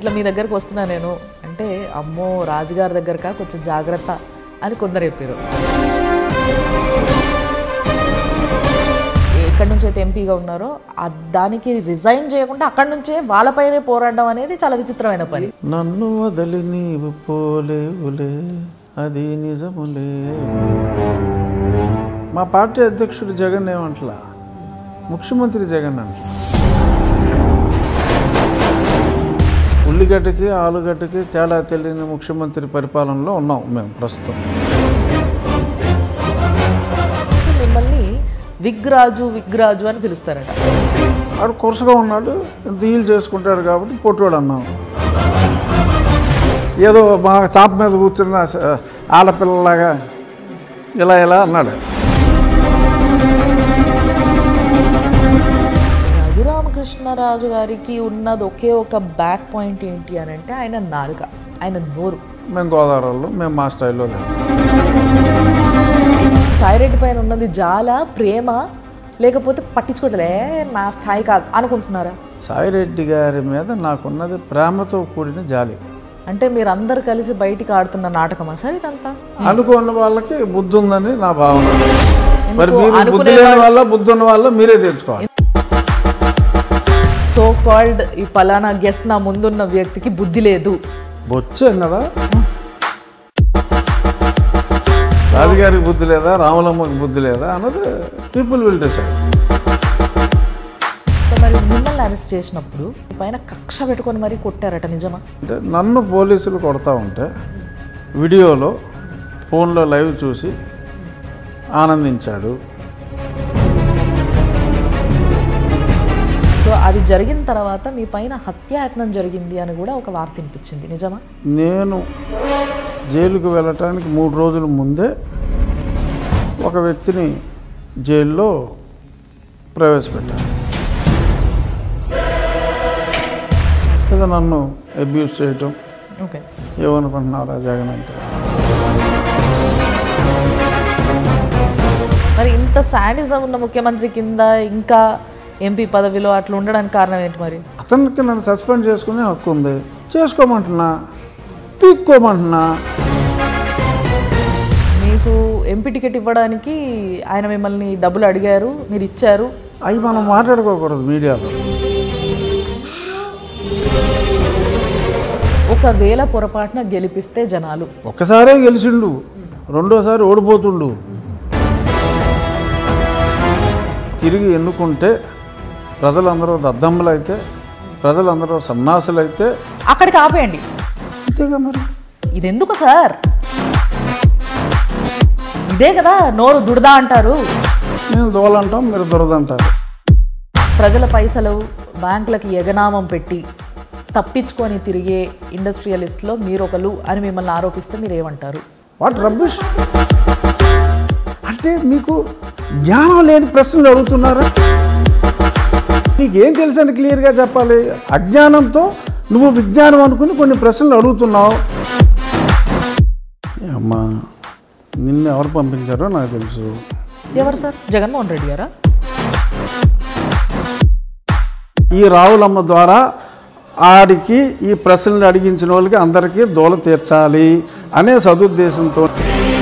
ఇట్లా మీ దగ్గరకు వస్తున్నా నేను అంటే అమ్మో రాజుగారి దగ్గరకా కొంచెం జాగ్రత్త అని కొందరు చెప్పారు ఎక్కడి నుంచి అయితే ఎంపీగా ఉన్నారో ఆ దానికి రిజైన్ చేయకుండా అక్కడి నుంచే వాళ్ళపైనే పోరాడడం అనేది చాలా విచిత్రమైన పని నన్ను వదిలి నీవు పోలేవులే అది నిజములే మా పార్టీ అధ్యక్షుడు జగన్ ఏమంటలా ముఖ్యమంత్రి జగన్ అంటలా ఉల్లిగడ్డకి ఆలుగడ్డకి తేడా తెలియని ముఖ్యమంత్రి పరిపాలనలో ఉన్నాం మేము ప్రస్తుతం మిమ్మల్ని విగ్రాజు విగ్రాజు అని పిలుస్తారట వాడు కొరసగా ఉన్నాడు ఇంత హీల్ చేసుకుంటాడు కాబట్టి పొట్టువాడు అన్నాం ఏదో మా చాప మీద కూర్చున్న స- ఆడపిల్లలాగా ఇలా ఇలా అన్నాడు రఘురామకృష్ణరాజు గారికి ఉన్నది ఒకే ఒక బ్యాక్ పాయింట్ ఏంటి అని అంటే ఆయన నాలుక ఆయన నోరు మేము గోదావరిలో మేము మా స్టైల్లో లేదు సాయిరెడ్డి పైన ఉన్నది జాల ప్రేమ లేకపోతే పట్టించుకోవట్లే నా స్థాయి కాదు అనుకుంటున్నారా సాయిరెడ్డి గారి మీద నాకున్నది ప్రేమతో కూడిన జాలి అంటే మీరు అందరు కలిసి బయటికి ఆడుతున్న నాటకమా సార్ ఇదంతా అనుకున్న వాళ్ళకి బుద్ధి ఉందని నా భావన మరి ఎందుకు మీరు బుద్ధి అనుకునే లేని వాళ్ళ బుద్ధి ఉన్న వాళ్ళ మీరే తెచ్చుకోవాలి సో కాల్డ్ ఈ పలానా గెస్ట్ నా ముందున్న వ్యక్తికి బుద్ధి లేదు బొచ్చాం కదా రాజుగారికి బుద్ధి లేదా రాములమ్మకి బుద్ధి లేదా అన్నది పీపుల్ విల్ డిసైడ్ సో మరి మిమ్మల్ని అరెస్ట్ చేసినప్పుడు మీ పైన కక్ష పెట్టుకొని మరీ కొట్టారట నిజమా అంటే నన్ను పోలీసులు కొడతా ఉంటే వీడియోలో ఫోన్లో లైవ్ చూసి ఆనందించాడు సో అది జరిగిన తర్వాత మీ పైన హత్యాయత్నం జరిగింది అని కూడా ఒక వార్త వినిపించింది నిజమా నేను జైలుకు వెళ్ళటానికి మూడు రోజుల ముందే ఒక వ్యక్తిని జైల్లో ప్రవేశపెట్టాను ఏదో నన్ను అబ్యూస్ చేయటం ఓకే ఏమనుకుంటున్నారా జగన్ అంటే మరి ఇంత శాడిజం ఉన్న ముఖ్యమంత్రి కింద ఇంకా ఎంపీ పదవిలో అట్లా ఉండడానికి కారణం ఏంటి మరి అతనికి నన్ను సస్పెండ్ చేసుకునే హక్కు ఉంది చేసుకోమంటున్నా పీక్కోమంటున్నా మీకు ఎంపీ టికెట్ ఇవ్వడానికి ఆయన మిమ్మల్ని డబ్బులు అడిగారు మీరు ఇచ్చారు అవి మనం మాట్లాడుకోకూడదు మీడియాలో ఒకవేళ పొరపాటున గెలిపిస్తే జనాలు ఒక్కసారే గెలిచిండు రెండోసారి ఓడిపోతుండు తిరిగి ఎన్నుకుంటే ప్రజలందరూ దద్దమ్మలైతే ప్రజలందరూ సన్నాసులైతే అక్కడికి ఆపేయండి అంతేగా మరి ఇది ఎందుకు సార్ ఇదే కదా నోరు దుడదా అంటారు మేము దోలంటాం మీరు దురదంటారు ప్రజల పైసలు బ్యాంకులకి ఎగనామం పెట్టి తప్పించుకొని తిరిగే ఇండస్ట్రియలిస్ట్లో మీరొకరు అని మిమ్మల్ని ఆరోపిస్తే మీరు ఏమంటారు వాట్ రబ్బిష్ అంటే మీకు జ్ఞానం లేని ప్రశ్నలు అడుగుతున్నారా నీకేం తెలుసని క్లియర్గా చెప్పాలి అజ్ఞానంతో నువ్వు విజ్ఞానం అనుకుని కొన్ని ప్రశ్నలు అడుగుతున్నావు ఏ అమ్మా నిన్ను ఎవరు పంపించారో నాకు తెలుసు ఎవరు సార్ జగన్మోహన్ రెడ్డి గారా ఈ రావులమ్మ ద్వారా ఆడికి ఈ ప్రశ్నలు అడిగించిన వాళ్ళకి అందరికీ దోల తీర్చాలి అనే సదుద్దేశంతో